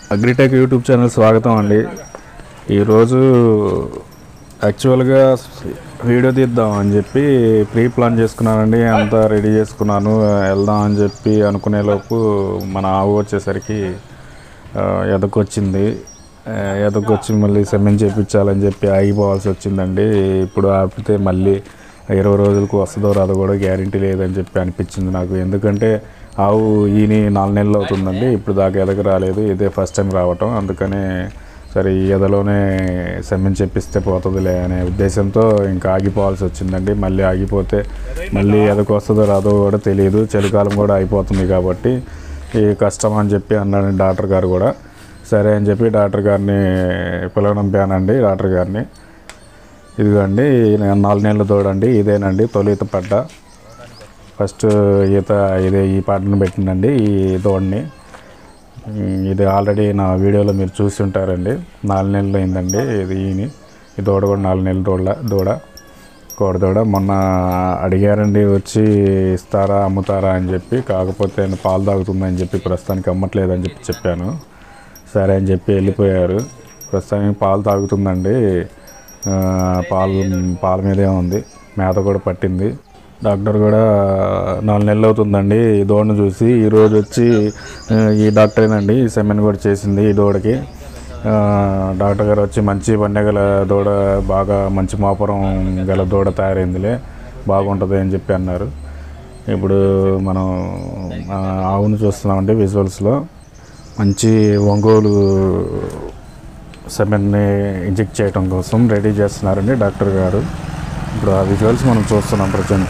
agritech YouTube channel స్వాగతం అండి ఈరోజు యాక్చువల్గా వీడియో తీద్దాం అని చెప్పి ప్రీ ప్లాన్ చేసుకున్నానండి అంతా రెడీ చేసుకున్నాను వెళ్దాం అని చెప్పి అనుకునేలోపు మన ఆవు వచ్చేసరికి ఆ, ఎదకొచ్చింది ఆ, ఎదకొచ్చి మళ్ళీ సెమెన్ చేయించాలని చెప్పి ఆగిపోవాల్సి వచ్చిందండి ఇప్పుడు ఆపితే మళ్ళీ ఇరవై రోజులకు వస్తుందో రాదో కూడా గ్యారంటీ లేదని చెప్పి అనిపించింది నాకు ఎందుకంటే ఆవు ఈని నాలుగు నెలలు అవుతుందండి ఇప్పుడు దాకా ఎదగ రాలేదు ఇదే ఫస్ట్ టైం రావటం అందుకనే సరే ఈ ఎదలోనే సెమెన్ చెప్పిస్తే పోతుందిలే అనే ఉద్దేశంతో ఇంకా ఆగిపోవాల్సి వచ్చిందండి మళ్ళీ ఆగిపోతే మళ్ళీ ఎదకు వస్తుందో రాదో కూడా తెలియదు చలికాలం కూడా అయిపోతుంది కాబట్టి ఈ కష్టం అని చెప్పి అన్నాడు డాక్టర్ గారు కూడా సరే అని చెప్పి డాక్టర్ గారిని పిలవనంపానండి డాక్టర్ గారిని ఇదిగోండి నేను నాలుగు నెలలు తోడండి ఇదేనండి తొలి ఈత పడ్డ ఫస్ట్ ఈత ఇదే ఈ పాటను పెట్టిందండి ఈ దోడని ఉమ్, ఇది ఆల్రెడీ నా వీడియోలో మీరు చూసి ఉంటారండి నాలుగు నెలలు అయిందండి ఇది ఈని ఈ దూడ కూడా నాలుగు నెలల దూడ దూడ కోడ దూడ మొన్న అడిగారండి వచ్చి ఇస్తారా అమ్ముతారా అని చెప్పి కాకపోతే నేను పాలు తాగుతుందని చెప్పి ప్రస్తుతానికి అమ్మట్లేదని చెప్పి చెప్పాను సరే అని చెప్పి వెళ్ళిపోయారు ప్రస్తుతానికి పాలు తాగుతుందండి ఆ, పాలు పాల మీదే ఉంది మేత కూడా పట్టింది డాక్టర్ కూడా నాలుగు నెలలు అవుతుందండి ఈ దూడను చూసి ఈరోజు వచ్చి ఆ, ఈ డాక్టరేనండి ఈ సెమెన్ కూడా చేసింది ఈ దూడకి ఆ, డాక్టర్ గారు వచ్చి మంచి బండె గల దూడ బాగా మంచి మాపురం గల దూడ తయారైందిలే బాగుంటుంది అని చెప్పి అన్నారు ఇప్పుడు మనం ఆ, ఆవును చూస్తున్నామండి విజువల్స్లో మంచి ఒంగోలు సెమెన్ని ఇంజెక్ట్ చేయడం కోసం రెడీ చేస్తున్నారండి డాక్టర్ గారు ఇప్పుడు ఆ విజువల్స్ మనం చూస్తున్నాం ప్రజెంట్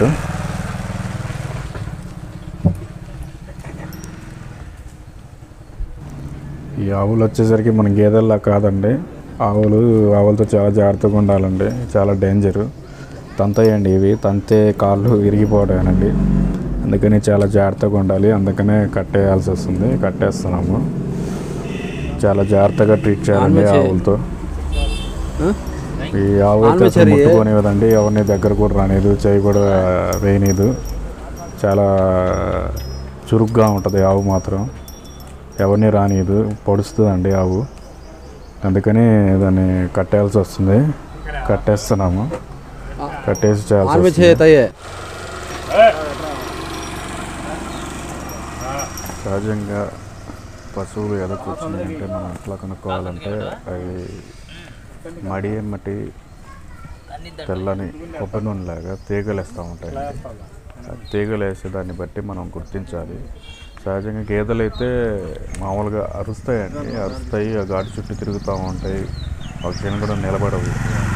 ఈ ఆవులు వచ్చేసరికి మన గేదెల్లా కాదండి ఆవులు ఆవులతో చాలా జాగ్రత్తగా ఉండాలండి చాలా డేంజరు తంతాయండి ఇవి తంతే కాళ్ళు విరిగిపోవడానండి అందుకని చాలా జాగ్రత్తగా ఉండాలి అందుకనే కట్టేయాల్సి వస్తుంది కట్టేస్తున్నాము చాలా జాగ్రత్తగా ట్రీట్ చేయాలండి ఆవులతో ఈ ఆవు అయితే అసలు ముట్టుకోనివ్వదండి ఎవరిని దగ్గర కూడా రానిదు చేయి కూడా వేయనీదు చాలా చురుగ్గా ఉంటుంది ఆవు మాత్రం ఎవరిని రానియదు పొడుస్తుందండి ఆవు అందుకని దాన్ని కట్టేయాల్సి వస్తుంది కట్టేస్తున్నాము కట్టేసి చేయాల్సి आर्मी వస్తుంది छे तय సహజంగా పశువులు ఎదకొచ్చినాయంటే మనం ఎట్లా కనుక్కోవాలంటే అవి మడి మట్టి తెల్లని కొబ్బరి నూనె లాగా తీగలు వేస్తూ ఉంటాయి ఆ తీగలు వేసే దాన్ని బట్టి మనం గుర్తించాలి సహజంగా గేదెలు అయితే మామూలుగా అరుస్తాయండి అరుస్తాయి ఆ గాడి చుట్టూ తిరుగుతూ ఉంటాయి ఒక క్షణం కూడా నిలబడవు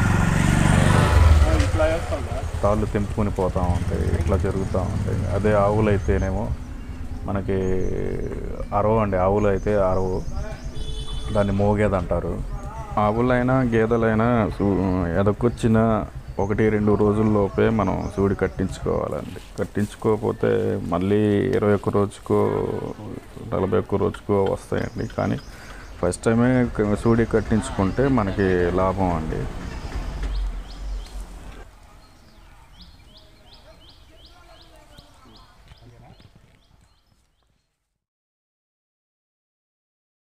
తాళ్ళు తెంపుకొని పోతూ ఉంటాయి ఇట్లా జరుగుతూ ఉంటాయి అదే ఆవులు అయితేనేమో మనకి అరవ అండి ఆవులు అయితే అరవు దాన్ని మోగేది అంటారు ఆవులైనా గేదెలైనా సూ- ఎదకొచ్చిన ఒకటి రెండు రోజుల్లోపే మనం సూడి కట్టించుకోవాలండి కట్టించుకోకపోతే మళ్ళీ ఇరవై ఒక్క రోజుకో నలభై ఒక్క రోజుకో వస్తాయండి కానీ ఫస్ట్ టైమే క- సూడి కట్టించుకుంటే మనకి లాభం అండి